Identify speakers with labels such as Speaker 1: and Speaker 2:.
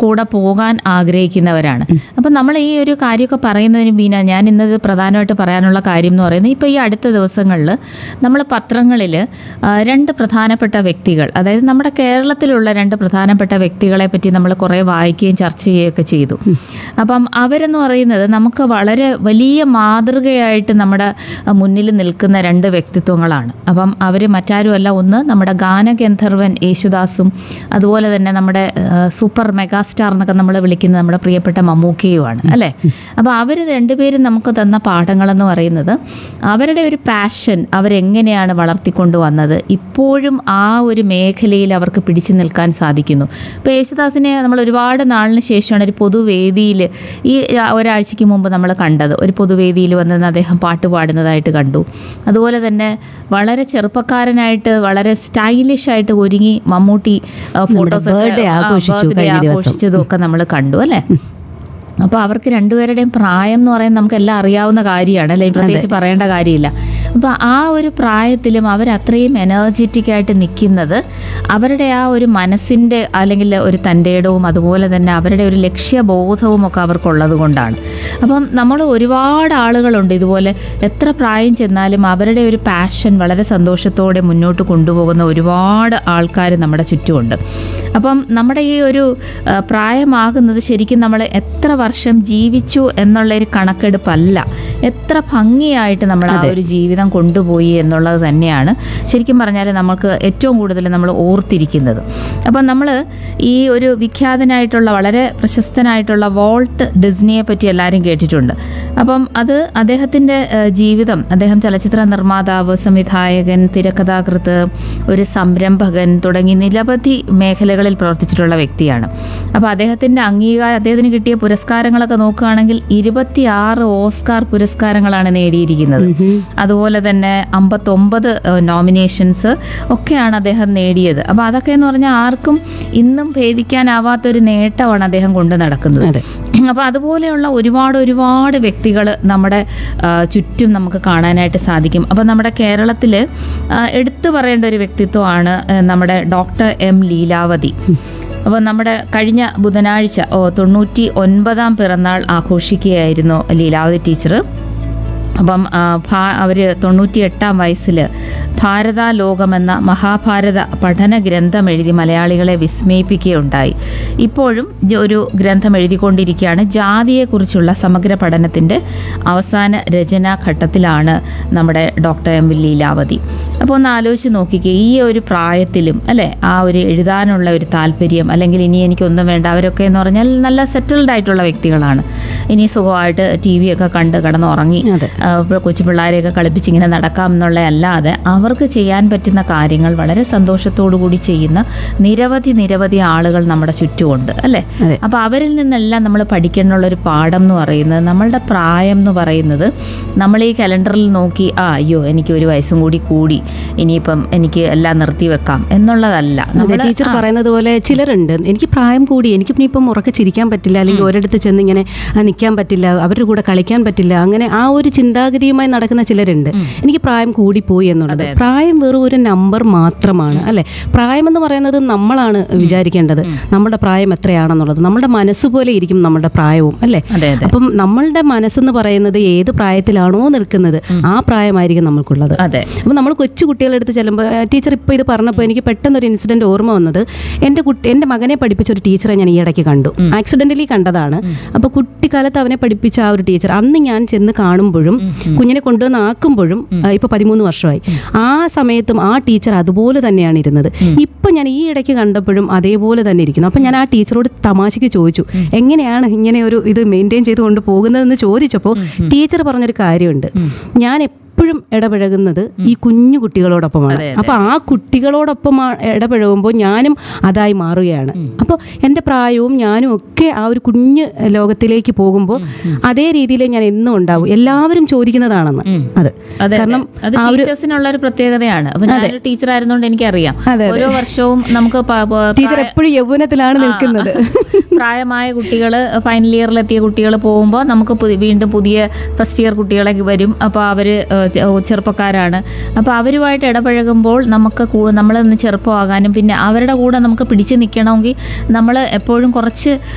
Speaker 1: കൂടെ പോകാൻ ആഗ്രഹിക്കുന്നവരാണ് അപ്പം നമ്മൾ ഈ ഒരു കാര്യമൊക്കെ പറയുന്നതിന് ബീന ഞാൻ ഇന്നത് പ്രധാനമായിട്ട് പറയാനുള്ള കാര്യം എന്ന് പറയുന്നത് ഇപ്പോൾ ഈ അടുത്ത ദിവസങ്ങളിൽ നമ്മൾ പത്രങ്ങളിൽ രണ്ട് പ്രധാനപ്പെട്ട വ്യക്തികൾ അതായത് നമ്മുടെ കേരളത്തിലുള്ള രണ്ട് പ്രധാനപ്പെട്ട വ്യക്തികളെ പറ്റി നമ്മൾ കുറേ വായിക്കുകയും ചർച്ച ചെയ്യുകയൊക്കെ ചെയ്തു അപ്പം അവരെന്ന് പറയുന്നത് നമുക്ക് വളരെ വലിയ മാതൃകയായിട്ട് നമ്മുടെ അഹ്, മുന്നിൽ നിൽക്കുന്ന രണ്ട് വ്യക്തിത്വങ്ങളാണ് അപ്പം അവർ മറ്റാരുമല്ല ഒന്ന് നമ്മുടെ ഗാനഗന്ധർവൻ യേശുദാസും അതുപോലെ തന്നെ നമ്മുടെ അഹ്, സൂപ്പർ മെഗാസ്റ്റാർ എന്നൊക്കെ നമ്മൾ വിളിക്കുന്ന നമ്മുടെ പ്രിയപ്പെട്ട മമ്മൂക്കയുമാണ് അല്ലേ അപ്പോൾ അവർ രണ്ടുപേരും നമുക്ക് തന്ന പാഠങ്ങളെന്ന് പറയുന്നത് അവരുടെ ഒരു പാഷൻ അവരെങ്ങനെയാണ് വളർത്തിക്കൊണ്ട് വന്നത് ഇപ്പോഴും ആ ഒരു മേഖലയിൽ അവർക്ക് പിടിച്ചു നിൽക്കാൻ സാധിക്കുന്നു ഇപ്പോൾ യേശുദാസിനെ നമ്മൾ ഒരുപാട് നാളിന് ശേഷമാണ് ഒരു പൊതുവേദിയിൽ ഈ ഒരാഴ്ചയ്ക്ക് മുമ്പ് നമ്മൾ കണ്ടത് ഒരു പൊതുവേദിയിൽ വന്ന് അദ്ദേഹം പാട്ട് പാടുന്നതായിട്ട് കണ്ടു അതുപോലെ തന്നെ വളരെ ചെറുപ്പക്കാരനായിട്ട് വളരെ സ്റ്റൈലിഷ് ആയിട്ട് ഒരുങ്ങി മമ്മൂട്ടി ഫോട്ടോസ്
Speaker 2: birthday ആഘോഷിച്ചു കഴിഞ്ഞ ദിവസം.
Speaker 1: ആഘോഷിച്ചതും ഒക്കെ നമ്മൾ കണ്ടു അല്ലേ അപ്പോൾ അവർക്ക് രണ്ടുപേരുടെയും പ്രായം എന്ന് പറയുന്നത് നമുക്ക് എല്ലാം അറിയാവുന്ന കാര്യമാണ് അല്ലെ പ്രത്യേകിച്ച് പറയേണ്ട കാര്യമില്ല അപ്പോൾ ആ ഒരു പ്രായത്തിലും അവർ അത്രയും എനർജറ്റിക് ആയിട്ട് നിൽക്കുന്നത് അവരുടെ ആ ഒരു മനസ്സിൻ്റെ അല്ലെങ്കിൽ ഒരു തൻ്റെയിടവും അതുപോലെ തന്നെ അവരുടെ ഒരു ലക്ഷ്യബോധവും ഒക്കെ അവർക്കുള്ളത് കൊണ്ടാണ് അപ്പം നമ്മൾ ഒരുപാട് ആളുകളുണ്ട് ഇതുപോലെ എത്ര പ്രായം ചെന്നാലും അവരുടെ ഒരു പാഷൻ വളരെ സന്തോഷത്തോടെ മുന്നോട്ട് കൊണ്ടുപോകുന്ന ഒരുപാട് ആൾക്കാർ നമ്മുടെ ചുറ്റുമുണ്ട് അപ്പം നമ്മുടെ ഈ ഒരു ആ, പ്രായമാകുന്നത് ശരിക്കും നമ്മൾ എത്ര വർഷം ജീവിച്ചു എന്നുള്ള ഒരു കണക്കെടുപ്പല്ല എത്ര ഭംഗിയായിട്ട് നമ്മൾ ആ ഒരു ജീവിതം കൊണ്ടുപോയി എന്നുള്ളത് തന്നെയാണ് ശരിക്കും പറഞ്ഞാൽ നമുക്ക് ഏറ്റവും കൂടുതൽ നമ്മൾ ഓർത്തിരിക്കുന്നത് അപ്പം നമ്മൾ ഈ ഒരു വിഖ്യാതനായിട്ടുള്ള വളരെ പ്രശസ്തനായിട്ടുള്ള വോൾട്ട് ഡിസ്നിയെ പറ്റി എല്ലാവരും കേട്ടിട്ടുണ്ട് അപ്പം അത് അദ്ദേഹത്തിൻ്റെ ഏഹ്, ജീവിതം അദ്ദേഹം ചലച്ചിത്ര നിർമ്മാതാവ് സംവിധായകൻ തിരക്കഥാകൃത്ത് ഒരു സംരംഭകൻ തുടങ്ങി നിരവധി മേഖലകളിൽ പ്രവർത്തിച്ചിട്ടുള്ള വ്യക്തിയാണ് അപ്പോൾ അദ്ദേഹത്തിൻ്റെ അംഗീകാരം അദ്ദേഹത്തിന് കിട്ടിയ പുരസ്കാരങ്ങളൊക്കെ നോക്കുകയാണെങ്കിൽ ഇരുപത്തിയാറ് ഓസ്കാർ പുരസ്കാരങ്ങളാണ് നേടിയിരിക്കുന്നത് അതുപോലെ തന്നെ അമ്പത്തൊമ്പത് നോമിനേഷൻസ് ഒക്കെയാണ് അദ്ദേഹം നേടിയത് അപ്പോൾ അതൊക്കെ എന്ന് പറഞ്ഞാൽ ആർക്കും ഇന്നും ഭേദിക്കാനാവാത്തൊരു നേട്ടമാണ് അദ്ദേഹം കൊണ്ട് നടക്കുന്നത്
Speaker 2: അതെ.
Speaker 1: അപ്പോൾ അതുപോലെയുള്ള ഒരുപാട് ഒരുപാട് വ്യക്തികൾ നമ്മുടെ ആ, ചുറ്റും നമുക്ക് കാണാനായിട്ട് സാധിക്കും അപ്പോൾ നമ്മുടെ കേരളത്തിൽ എടുത്തു പറയേണ്ട ഒരു വ്യക്തിത്വമാണ് ആ, നമ്മുടെ ഡോക്ടർ എം ലീലാവതി അപ്പോൾ നമ്മുടെ കഴിഞ്ഞ ബുധനാഴ്ച ഓ തൊണ്ണൂറ്റി ഒൻപതാം പിറന്നാൾ ആഘോഷിക്കുകയായിരുന്നു ലീലാവതി ടീച്ചർ അപ്പം അവർ തൊണ്ണൂറ്റി എട്ടാം വയസ്സിൽ ഭാരതാലോകമെന്ന മഹാഭാരത പഠന ഗ്രന്ഥം എഴുതി മലയാളികളെ വിസ്മയിപ്പിക്കുകയുണ്ടായി ഇപ്പോഴും ജ- ഒരു ഗ്രന്ഥം എഴുതിക്കൊണ്ടിരിക്കുകയാണ് ജാതിയെക്കുറിച്ചുള്ള സമഗ്ര പഠനത്തിൻ്റെ അവസാന രചനാ ഘട്ടത്തിലാണ് നമ്മുടെ ഡോക്ടർ എം ലീലാവതി അപ്പോൾ ഒന്ന് ആലോചിച്ച് നോക്കിക്കേ ഈ ഒരു പ്രായത്തിലും അല്ലേ ആ ഒരു എഴുതാനുള്ള ഒരു താല്പര്യം അല്ലെങ്കിൽ ഇനി എനിക്കൊന്നും വേണ്ട അവരൊക്കെ എന്ന് പറഞ്ഞാൽ നല്ല സെറ്റിൽഡ് ആയിട്ടുള്ള വ്യക്തികളാണ് ഇനി സുഖമായിട്ട് ടി വി ഒക്കെ കണ്ട് കിടന്നുറങ്ങി
Speaker 2: അതെ.
Speaker 1: ആ, ഇപ്പോൾ കൊച്ചു പിള്ളേരെയൊക്കെ കളിപ്പിച്ച് ഇങ്ങനെ നടക്കാം എന്നുള്ള അല്ലാതെ അവർക്ക് ചെയ്യാൻ പറ്റുന്ന കാര്യങ്ങൾ വളരെ സന്തോഷത്തോടു കൂടി ചെയ്യുന്ന നിരവധി നിരവധി ആളുകൾ നമ്മുടെ ചുറ്റുമുണ്ട് അല്ലേ
Speaker 2: അതെ.
Speaker 1: അപ്പോൾ അവരിൽ നിന്നെല്ലാം നമ്മൾ പഠിക്കാനുള്ള ഒരു പാഠം എന്ന് പറയുന്നത് നമ്മളുടെ പ്രായം എന്ന് പറയുന്നത് നമ്മൾ ഈ കലണ്ടറിൽ നോക്കി ആ അയ്യോ എനിക്ക് ഒരു വയസ്സും കൂടി കൂടി ഇനിയിപ്പം എനിക്ക് എല്ലാം നിർത്തി വെക്കാം എന്നുള്ളതല്ല
Speaker 2: അതെ
Speaker 1: നമ്മള്
Speaker 2: ടീച്ചർ
Speaker 1: ആ,
Speaker 2: പറയുന്നത് പോലെ ചിലരുണ്ട് എനിക്ക് പ്രായം കൂടി എനിക്ക് പിന്നെ ഇപ്പം ഉറക്കെ ചിരിക്കാൻ പറ്റില്ല അല്ലെങ്കിൽ ഒരിടത്ത് ചെന്ന് ഇങ്ങനെ ആ, നിൽക്കാൻ പറ്റില്ല അവരുടെ കൂടെ കളിക്കാൻ പറ്റില്ല അങ്ങനെ ആ ഒരു ചിന്താഗതിയുമായി നടക്കുന്ന ചിലരുണ്ട് എനിക്ക് പ്രായം കൂടിപ്പോയി എന്നുള്ളത് പ്രായം വെറും ഒരു നമ്പർ മാത്രമാണ് അല്ലെ പ്രായം എന്ന് പറയുന്നത് നമ്മളാണ് വിചാരിക്കേണ്ടത് നമ്മുടെ പ്രായം എത്രയാണെന്നുള്ളത് നമ്മുടെ മനസ്സ് പോലെ ഇരിക്കും നമ്മുടെ പ്രായവും അല്ലേ
Speaker 1: അതെ അതെ
Speaker 2: അപ്പം നമ്മളുടെ മനസ്സെന്ന് പറയുന്നത് ഏത് പ്രായത്തിലാണോ നിൽക്കുന്നത് ആ പ്രായമായിരിക്കും നമ്മൾക്കുള്ളത്
Speaker 1: അതെ
Speaker 2: അപ്പോൾ നമ്മൾ കൊച്ചു കുട്ടികളുടെ അടുത്ത് ചെല്ലുമ്പോൾ ടീച്ചർ ഇപ്പോൾ ഇത് പറഞ്ഞപ്പോൾ എനിക്ക് പെട്ടെന്ന് ഒരു ഇൻസിഡന്റ് ഓർമ്മ വന്നത് എൻ്റെ കുട്ടി എൻ്റെ മകനെ പഠിപ്പിച്ച ഒരു ടീച്ചറെ ഞാൻ ഈ ഇടയ്ക്ക് കണ്ടു ആക്സിഡന്റലി കണ്ടതാണ് അപ്പോൾ കുട്ടിക്കാലത്ത് അവനെ പഠിപ്പിച്ച ആ ഒരു ടീച്ചർ അന്ന് ഞാൻ ചെന്ന് കാണുമ്പോഴും കുഞ്ഞിനെ കൊണ്ടുവന്ന് ആക്കുമ്പോഴും ഇപ്പോൾ പതിമൂന്ന് വർഷമായി ആ സമയത്തും ആ ടീച്ചർ അതുപോലെ തന്നെയാണ് ഇരുന്നത് ഇപ്പം ഞാൻ ഈ ഇടയ്ക്ക് കണ്ടപ്പോഴും അതേപോലെ തന്നെ ഇരിക്കുന്നു അപ്പം ഞാൻ ആ ടീച്ചറോട് തമാശയ്ക്ക് ചോദിച്ചു എങ്ങനെയാണ് ഇങ്ങനെ ഒരു ഇത് മെയിൻറ്റെയിൻ ചെയ്ത് കൊണ്ട് പോകുന്നതെന്ന് ചോദിച്ചപ്പോൾ ടീച്ചർ പറഞ്ഞൊരു കാര്യമുണ്ട് ഞാൻ എപ്പോഴും ഇടപഴകുന്നത് ഈ കുഞ്ഞു കുട്ടികളോടൊപ്പമാണ് അപ്പൊ ആ കുട്ടികളോടൊപ്പം ആ ഇടപഴകുമ്പോൾ ഞാനും അതായി മാറുകയാണ് അപ്പോൾ എൻ്റെ പ്രായവും ഞാനും ഒക്കെ ആ ഒരു കുഞ്ഞ് ലോകത്തിലേക്ക് പോകുമ്പോൾ അതേ രീതിയിൽ ഞാൻ എന്നും ഉണ്ടാവും എല്ലാവരും ചോദിക്കുന്നതാണെന്ന് അത്
Speaker 1: അതെ
Speaker 2: കാരണം
Speaker 1: അത് ടീച്ചേഴ്സിനുള്ള ഒരു പ്രത്യേകതയാണ് അപ്പൊ ഞാനൊരു ടീച്ചർ ആയിരുന്നോണ്ട് എനിക്കറിയാം
Speaker 2: അതെ,
Speaker 1: ഓരോ വർഷവും നമുക്ക് പ- പ-
Speaker 2: ടീച്ചർ എപ്പോഴും യൗവനത്തിലാണ് നിൽക്കുന്നത്
Speaker 1: പ്രായമായ കുട്ടികൾ ഫൈനൽ ഇയറിലെത്തിയ കുട്ടികൾ പോകുമ്പോൾ നമുക്ക് പുതി- വീണ്ടും പുതിയ ഫസ്റ്റ് ഇയർ കുട്ടികളെ വരും അപ്പോൾ അവർ ചെറുപ്പക്കാരാണ് അപ്പോൾ അവരുമായിട്ട് ഇടപഴകുമ്പോൾ നമുക്ക് നമ്മൾ ചെറുപ്പമാകാനും പിന്നെ അവരുടെ കൂടെ നമുക്ക് പിടിച്ചു നിൽക്കണമെങ്കിൽ നമ്മൾ എപ്പോഴും കുറച്ച്